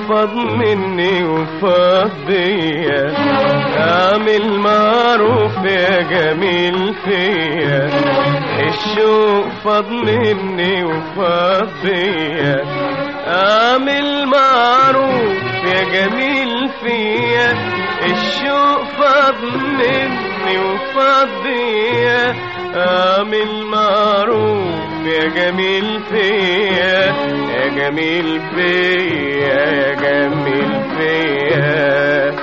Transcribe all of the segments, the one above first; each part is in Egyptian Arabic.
فاض مني وفاض بيا اعمل معروف يا جميل فيا الشوق فاض مني وفاض بيا اعمل معروف يا جميل فيا الشوق فاض مني وفاض بيا اعمل معروف يا جميل فيا يا جميل فيا يا جميل فيا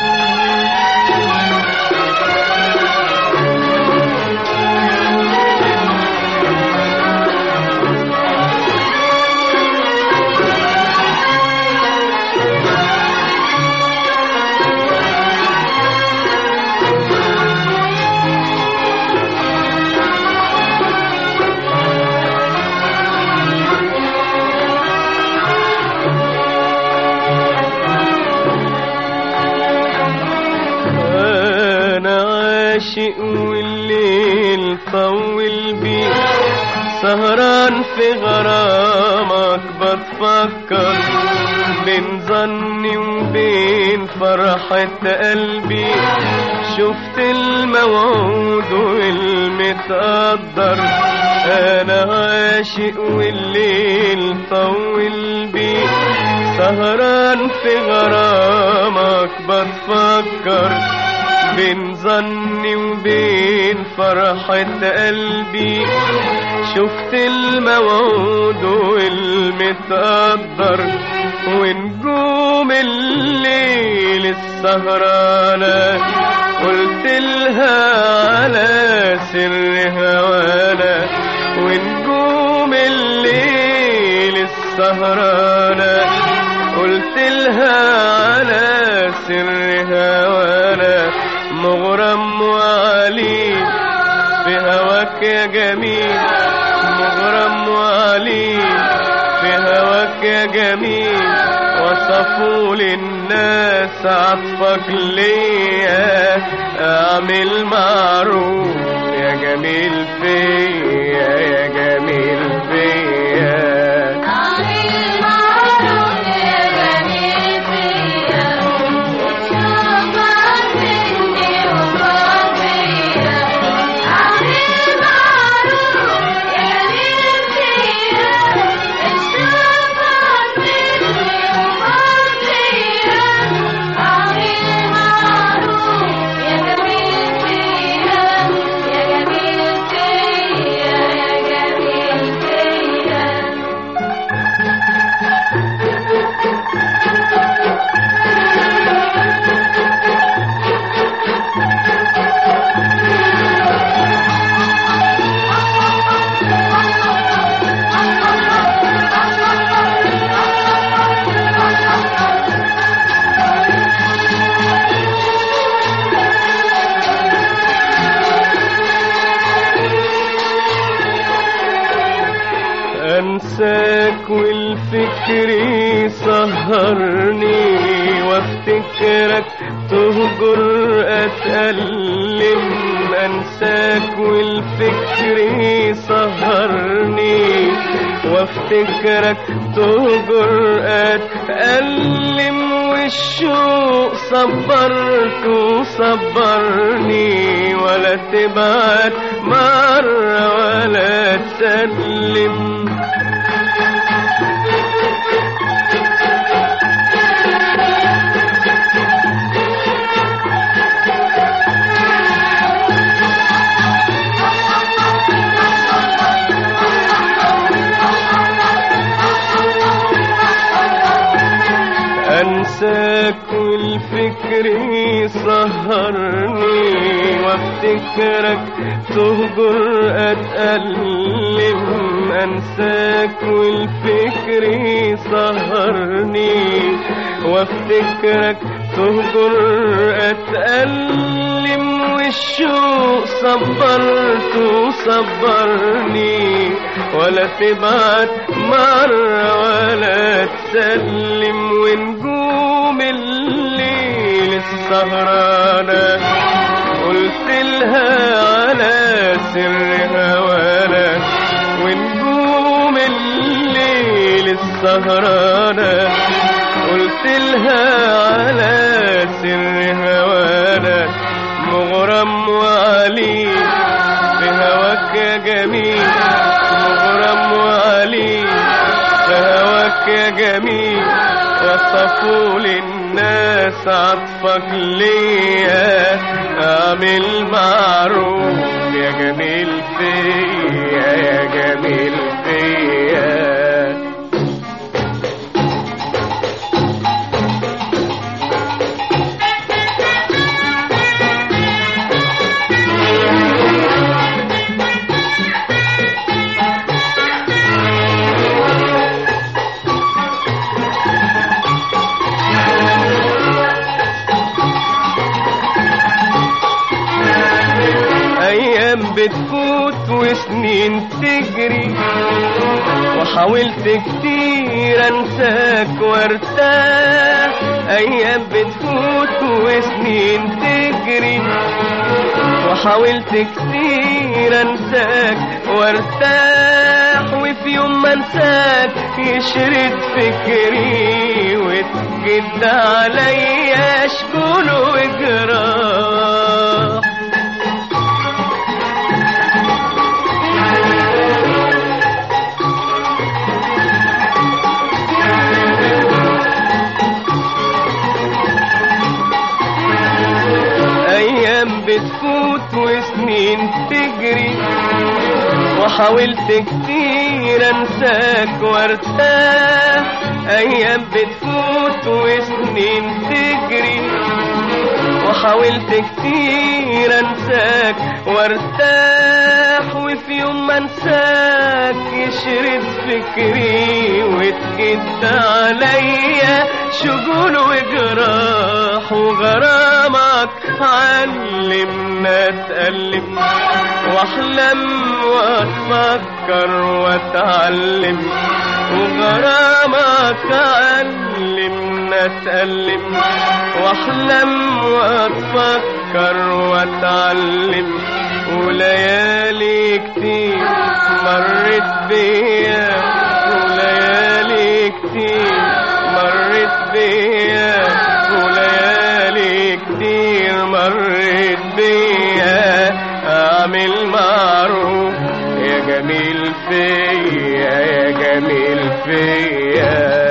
انا عاشق والليل طول بي سهران في غرامك بتفكر بين ظني وبين فرحة قلبي شفت الموعود والمتقدر انا عاشق والليل طول بي سهران في غرامك بتفكر بين ظني وبين فرحة قلبي شفت الموعود والمتقدر ونجوم الليل السهرانة قلت لها على سر هوانا ونجوم الليل السهرانة قلت لها على سر هوانا مغرم وعلي في هواك يا جميل مغرم وعلي في هواك يا جميل وصفوا للناس عطفك ليا اعمل معروف يا جميل فيا يا جميل فيا عامل معروف يا جميل فيا شوفك مني وفاض بيا عامل معروف يا جميل فيا شوفك مني وفاض بيا عامل معروف يا جميل فيا يا جميل فيا يا جميل فيا انساك والفكر يسهرني وافتكرك تهجر اتألم انساك والفكر يسهرني وافتكرك تهجر اتألم والشوق صبرت وصبرني ولا تبعد مرة ولا تسلم انساك والفكر يسهرني وافتكرك تهجر اتألم انساك والفكر يسهرني وافتكرك تهجر اتألم والشوق صبرت وصبرني ولا تبعت مرة ولا تسلم ونجوم الليل السهرانة قلت لها على سر هوانا ونجوم الليل السهرانة قلت لها على سر هوانا مغرم وعلي بهواك يا جميل مغرم وعلي بهواك يا جميل وصفوا للناس عطفك ليا اعمل معروف يا جميل فيا يا جميل فيا ايام بتفوت وسنين تجري وحاولت كتير انساك وارتاح ايام بتفوت وسنين تجري وحاولت كتير انساك وارتاح وفي يوم ما انساك يشرد فكري وتجد عليا شكون وجراح ايام بتفوت وسنين تجري وحاولت كتير انساك وارتاح ايام بتفوت وسنين تجري وحاولت كتير انساك وارتاح وفي يوم ما انساك يشرد فكري وتجد عليا شجون وجراح وغرامك علمنا اتألم واحلم واتفكر واتعلم وغرامك علمنا اتألم واحلم واتفكر واتعلم وليالي كتير مرت بيا وليالي كتير مرت بيا وليالي كتير مرت بيا اعمل معروف يا جميل فيا يا جميل فيا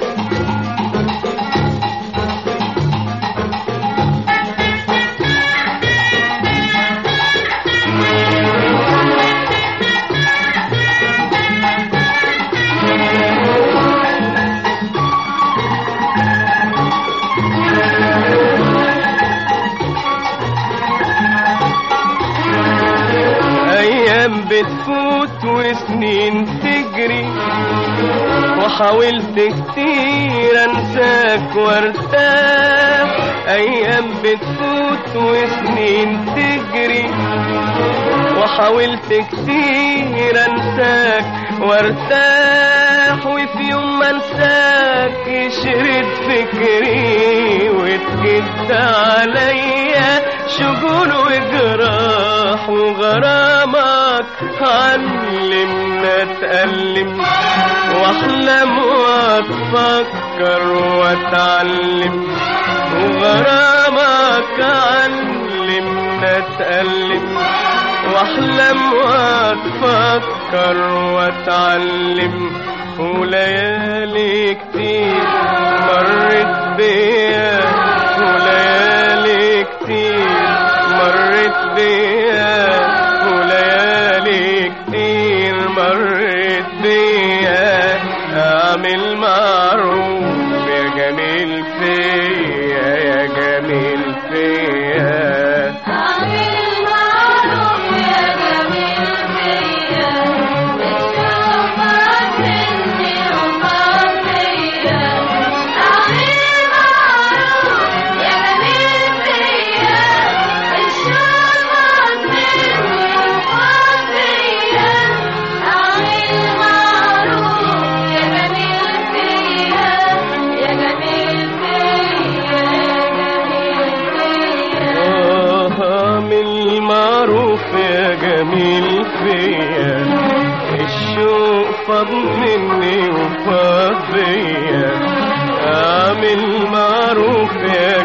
ايام بتفوت وسنين تجري وحاولت كتير انساك وارتاح ايام بتفوت وسنين تجري وحاولت كتير انساك وارتاح وفي يوم ما انساك يشرد فكري وتجد عليا شجون وجراح وغرامك علمنا اتألم واحلم واتفكر واتعلم وغرامك علمنا اتألم واحلم واتفكر واتعلم وليالي كتير مرت بيا وليالي كتير مرت بيا وليالي كتير مرت بيا اعمل معروف يا جميل فيا يا جميل فيا أعمل معروف يا جميل فيا تشوفك مني وفاك فيا أعمل معروف يا جميل فيا تشوفك مني وفاك فيا أعمل معروف يا جميل فيا يا جميل فيا يا جميل فيا اعمل معروف يا جميل فيا الشوق فاض مني وفاض فيا اعمل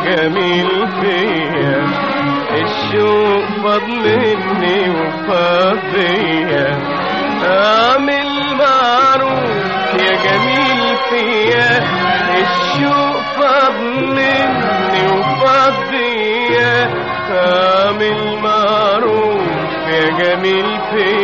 جميل فيا الشوق فاض مني وفاض بيا اعمل معروف يا جميل فيا الشوق فاض مني وفاض بيا اعمل معروف يا جميل فيا